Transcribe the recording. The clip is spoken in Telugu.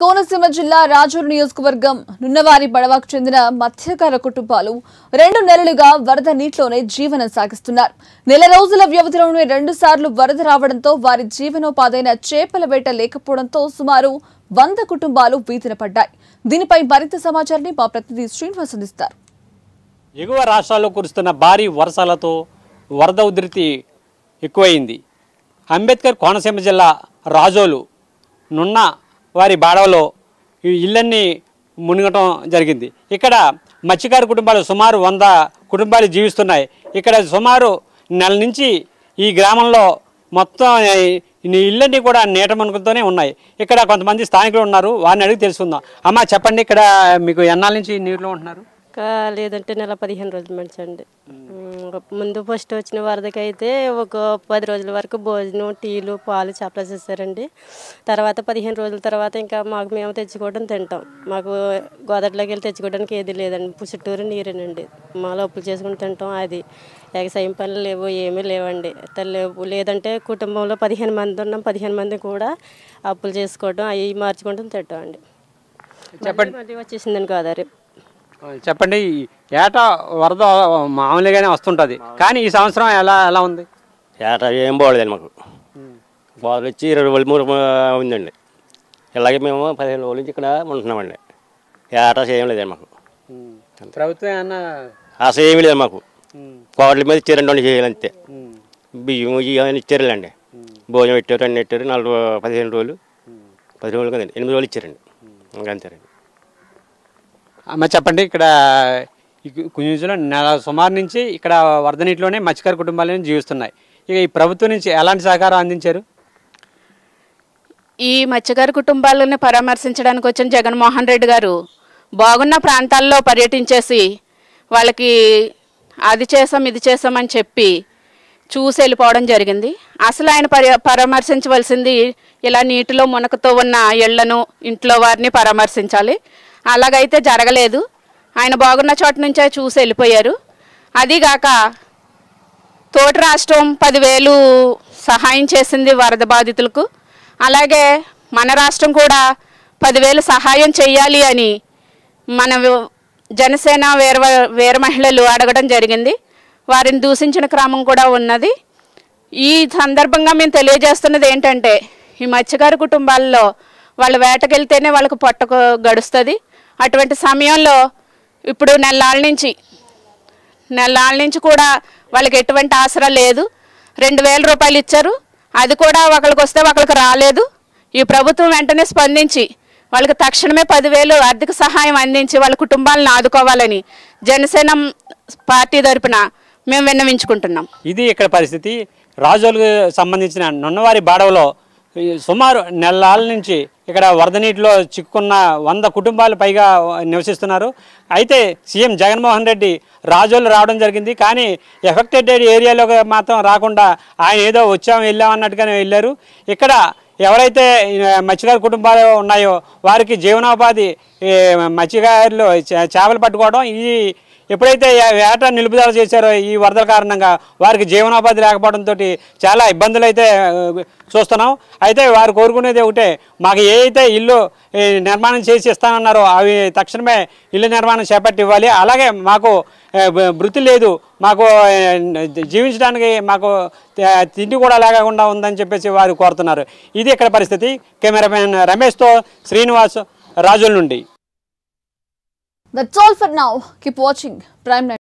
కోనసీమ జిల్లా రాజూరు నియోజకవర్గం నున్నవారి బడవాకు చెందిన మత్స్యకార కుటుంబాలు రెండు నెలలుగా వరద నీటిలోనే జీవనం సాగిస్తున్నారు నెల రోజుల వ్యవధిలోనే రెండు సార్లు వరద రావడంతో వారి జీవనోపాధైన చేపల వేట లేకపోవడంతో సుమారు వంద కుటుంబాలు వీధిన పడ్డాయి దీనిపై మరింత సమాచారాన్ని మా ప్రతినిధి శ్రీనివాస్ అందిస్తారు ఎగువ రాష్ట్రాల్లో కురుస్తున్న భారీ వర్షాలతో వరద ఉధృతి ఎక్కువైంది అంబేద్కర్ కోనసీమ జిల్లా రాజోలు నున్న వారి బాడవలో ఈ ఇళ్ళన్నీ మునిగటం జరిగింది ఇక్కడ మత్స్యకార కుటుంబాలు సుమారు వంద కుటుంబాలు జీవిస్తున్నాయి ఇక్కడ సుమారు నెల నుంచి ఈ గ్రామంలో మొత్తం ఈ ఇళ్ళన్నీ కూడా నీట మునుగుతూనే ఉన్నాయి ఇక్కడ కొంతమంది స్థానికులు ఉన్నారు వారిని అడిగి తెలుసుకుందాం అమ్మ చెప్పండి ఇక్కడ మీకు ఎన్నాళ్ళ నుంచి నీటిలో ఉంటున్నారు ఇంకా లేదంటే నెల పదిహేను రోజులు మంచండి ముందు ఫస్ట్ వచ్చిన వరదకి అయితే ఒక పది రోజుల వరకు భోజనం టీలు పాలు చేపలు చేశారండి తర్వాత పదిహేను రోజుల తర్వాత ఇంకా మాకు మేము తెచ్చుకోవడం తింటాం మాకు గోదావరిలోకి వెళ్ళి తెచ్చుకోవడానికి ఏది లేదండి చుట్టూరు నీరేనండి మా లోపల చేసుకుని తింటాం అది ఎగసాయం పనులు లేవు ఏమీ లేవండి త- లేవు లేదంటే కుటుంబంలో పదిహేను మంది ఉన్నాం పదిహేను మంది కూడా అప్పులు చేసుకోవడం అవి మార్చుకుంటాం తింటాం అండి చెప్పండి మళ్ళీ వచ్చేసిందండి గోదావరి చెప్పండి ఈ ఏటా వరద మామూలుగానే వస్తుంటుంది కానీ ఈ సంవత్సరం ఎలా ఎలా ఉంది ఏట ఏం బాగోలేదండి మాకు బాధలు వచ్చి ఇరవై రోజులు మూడు ఉందండి ఇలాగే మేము పదిహేను రోజుల నుంచి ఇక్కడ ఉంటున్నామండి ఏట ఏం లేదండి మాకు ప్రభుత్వం ఏమన్నా అసలు ఏమీ లేదు మాకు కోట్ల మీద ఇచ్చారండి రెండు చేయాలి అంతే బియ్యం ఇవన్నీ ఇచ్చారులేండి భోజనం పెట్టారు అన్ని పెట్టారు నాలుగు పదిహేను రోజులు పది రోజులు కదండి ఎనిమిది రోజులు ఇచ్చారండి ఇంకా అంతేనండి అమ్మ చెప్పండి ఇక్కడ ఈ కుంజులో నెల సుమారు నుంచి ఇక్కడ వరద నీటిలోనే మత్స్యకార కుటుంబాలను జీవిస్తున్నాయి ఇక ఈ ప్రభుత్వం నుంచి ఎలాంటి సహకారం అందించారు ఈ మత్స్యకార కుటుంబాలను పరామర్శించడానికి వచ్చిన జగన్మోహన్ రెడ్డి గారు బాగున్న ప్రాంతాల్లో పర్యటించేసి వాళ్ళకి అది చేసాం ఇది చేసామని చెప్పి చూసి వెళ్ళిపోవడం జరిగింది అసలు ఆయన పరి పరామర్శించవలసింది ఇలా నీటిలో మునకతో ఉన్న ఇళ్లను ఇంట్లో వారిని పరామర్శించాలి అలాగైతే జరగలేదు ఆయన బాగున్న చోట నుంచే చూసి వెళ్ళిపోయారు అదీగాక తోటి రాష్ట్రం పదివేలు సహాయం చేసింది వరద బాధితులకు అలాగే మన రాష్ట్రం కూడా పదివేలు సహాయం చేయాలి అని మన వ- జనసేన వీర వీర మహిళలు అడగడం జరిగింది వారిని దూషించిన క్రమం కూడా ఉన్నది ఈ సందర్భంగా మేము తెలియజేస్తున్నది ఏంటంటే ఈ మత్స్యకార కుటుంబాల్లో వాళ్ళ వేటకెళ్తేనే వాళ్ళకు పొట్టకు గడుస్తుంది అటువంటి సమయంలో ఇప్పుడు నెల్లాళ్ళ నుంచి నెలల నుంచి కూడా వాళ్ళకి ఎటువంటి ఆసరా లేదు రెండు వేల రూపాయలు ఇచ్చారు అది కూడా ఒకరికి వస్తే ఒకరికి రాలేదు ఈ ప్రభుత్వం వెంటనే స్పందించి వాళ్ళకి తక్షణమే పదివేలు ఆర్థిక సహాయం అందించి వాళ్ళ కుటుంబాలను ఆదుకోవాలని జనసేన పార్టీ తరపున మేము విన్నవించుకుంటున్నాం ఇది ఇక్కడ పరిస్థితి రాజోలకు సంబంధించిన నున్నవారి బాడవలో ఈ సుమారు నెలల నుంచి ఇక్కడ వరద నీటిలో చిక్కుకున్న వంద కుటుంబాలు పైగా నివసిస్తున్నారు అయితే సీఎం జగన్మోహన్ రెడ్డి రాజోలు రావడం జరిగింది కానీ ఎఫెక్టెడ్ ఏరియాలోకి మాత్రం రాకుండా ఆయన ఏదో వచ్చాం వెళ్ళాం అన్నట్టుగానే వెళ్ళారు ఇక్కడ ఎవరైతే ఈ మత్స్యకార కుటుంబాలు ఉన్నాయో వారికి జీవనోపాధి ఈ మత్స్యకారులు చే- చేపలు పట్టుకోవడం ఈ ఎప్పుడైతే ఈ వేట నిలుపుదల చేశారో ఈ వరదల కారణంగా వారికి జీవనోపాధి లేకపోవడంతో చాలా ఇబ్బందులు అయితే ఆ, చూస్తున్నాం అయితే వారు కోరుకునేది ఒకటే మాకు ఏ అయితే ఇల్లు ఈ, నిర్మాణం చేసి ఇస్తానన్నారో అవి తక్షణమే ఇల్లు నిర్మాణం చేపట్టి ఇవ్వాలి అలాగే మాకు ఆ, బ- వృత్తి లేదు మాకు ఆ, జీవించడానికి మాకు ఆ, తిండి కూడా లేకుండా ఉందని చెప్పేసి వారు కోరుతున్నారు ఇది ఇక్కడ పరిస్థితి కెమెరామెన్ రమేష్తో శ్రీనివాస్ రాజుల నుండి that's all for now keep watching prime